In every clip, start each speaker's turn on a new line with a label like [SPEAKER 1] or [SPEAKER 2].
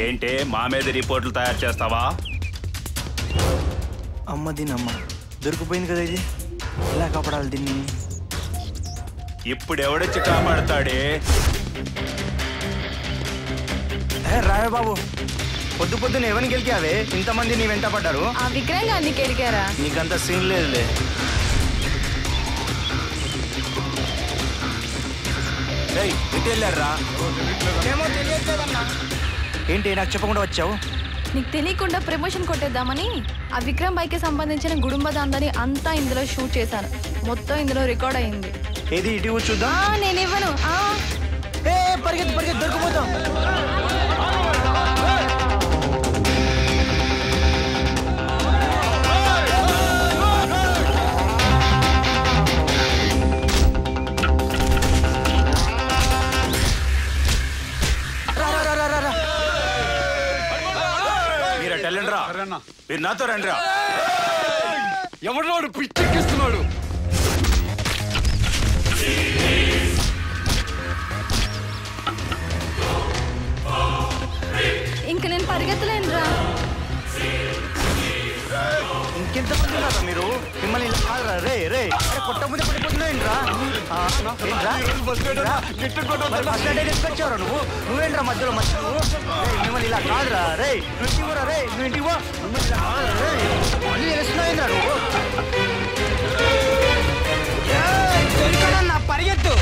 [SPEAKER 1] ఏంటే మా మీద రిపోర్ట్లు తయారు చేస్తావా
[SPEAKER 2] అమ్మ దీనమ్మ దొరికిపోయింది కదా ఇది ఎలా కాపాడాలి దీన్ని
[SPEAKER 1] ఇప్పుడు ఎవడొచ్చి కాపాడతాడే
[SPEAKER 2] ఏ రాయ బాబు పొద్దు పొద్దున ఎవరిని గెలికావే ఇంతమంది నీ వెంట పడ్డారు
[SPEAKER 3] ఆ విక్రమ్ గారిని కెరికారా
[SPEAKER 2] నీకంత సీన్ లేదులే
[SPEAKER 1] ఏయ్, ఇటు వెళ్ళారా
[SPEAKER 2] ఏమో తెలియట్లేదన్నా ఏంటి నాకు చెప్పకుండా వచ్చావు
[SPEAKER 3] నీకు తెలియకుండా ప్రమోషన్ కొట్టేద్దామని ఆ విక్రమ్ బైక్ కి సంబంధించిన గుడుంబ దాందని అంతా ఇందులో షూట్ చేశాను మొత్తం ఇందులో రికార్డ్ అయింది
[SPEAKER 2] ఏది ఇటు
[SPEAKER 3] ఆ
[SPEAKER 2] చూద్దాం
[SPEAKER 3] నేను ఇవ్వను ఆ
[SPEAKER 2] ఏ పరిగెత్తి పరిగెత్తి దొరికిపోతాం రా, రా, రా, రా, రా.
[SPEAKER 1] మీరు అటు వెళ్ళండి రా మీరు నాతో రండి రా
[SPEAKER 4] ఎవడోడు పిచ్చెక్కిస్తున్నాడు
[SPEAKER 3] ఇంక నేను పరిగెత్తలేనురా
[SPEAKER 2] ఇంకెంతమంది ఉన్నారా మీరు మిమ్మల్ని ఇలా కాదురా, రే రే అరే కొట్ట ముందే పడిపోతున్నాయింట్రా ఏంట్రా ఏంట్రా? మరి ఫస్ట్ నైట్ ఎందుకు వచ్చావురా నువ్వు నువ్వేంట్రా మధ్యలో మధ్య నువ్వు రేయ్, మిమ్మల్ని ఇలా కాదురా రే నువ్వు ఇంటికి పోరా రే నువ్వు ఇంటికి పో మిమ్మల్ని ఇలా కాదురా రే మళ్ళీ తెలుస్తున్నాయింద్రా నువ్వు ఏయ్, దొరికాడన్నా, పరిగెత్తు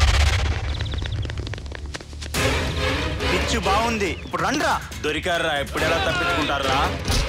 [SPEAKER 2] పిచ్చు బాగుంది ఇప్పుడు రండ్రా
[SPEAKER 1] దొరికారా ఎప్పుడు ఎలా తప్పించుకుంటారా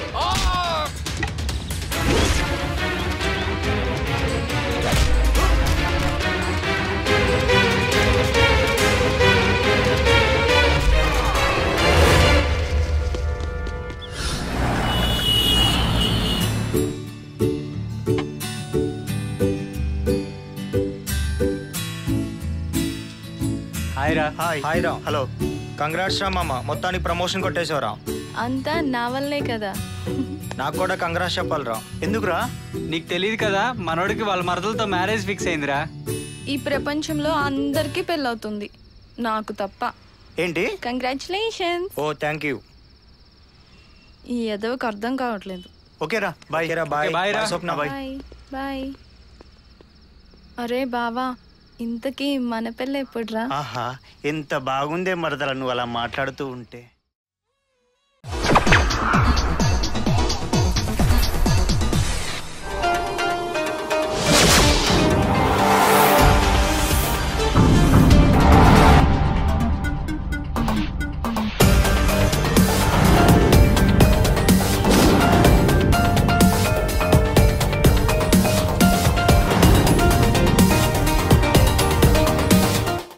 [SPEAKER 2] హాయ్ రా హాయ్ హాయ్ రా హలో కంగ్రాట్స్ రా మామ మొత్తానికి ప్రమోషన్ కొట్టేశావురా
[SPEAKER 3] అంతా నా వల్లే కదా
[SPEAKER 2] నాకు కూడా కంగ్రాట్స్ చెప్పాలిరా ఎందుకురా
[SPEAKER 5] నీకు తెలియదు కదా మనోడికి వాళ్ళ మరదలతో మ్యారేజ్ ఫిక్స్ అయిందిరా
[SPEAKER 3] ఈ ప్రపంచంలో అందరికీ పెళ్ళవుతుంది నాకు తప్ప
[SPEAKER 2] ఏంటి
[SPEAKER 3] కంగ్రాచులేషన్
[SPEAKER 2] ఓ థ్యాంక్ యూ
[SPEAKER 3] ఈ ఎదవకు అర్థం కావట్లేదు
[SPEAKER 2] ఓకేరా బాయ్ రా బాయ్
[SPEAKER 5] Okay, bye రా.
[SPEAKER 2] స్వప్న బాయ్
[SPEAKER 3] బాయ్ బాయ్ అరే బావా ఇంతకీ మన పెళ్ళి ఎప్పుడురా
[SPEAKER 2] ఆహా ఎంత బాగుందే మరదల నువ్వు అలా మాట్లాడుతూ ఉంటే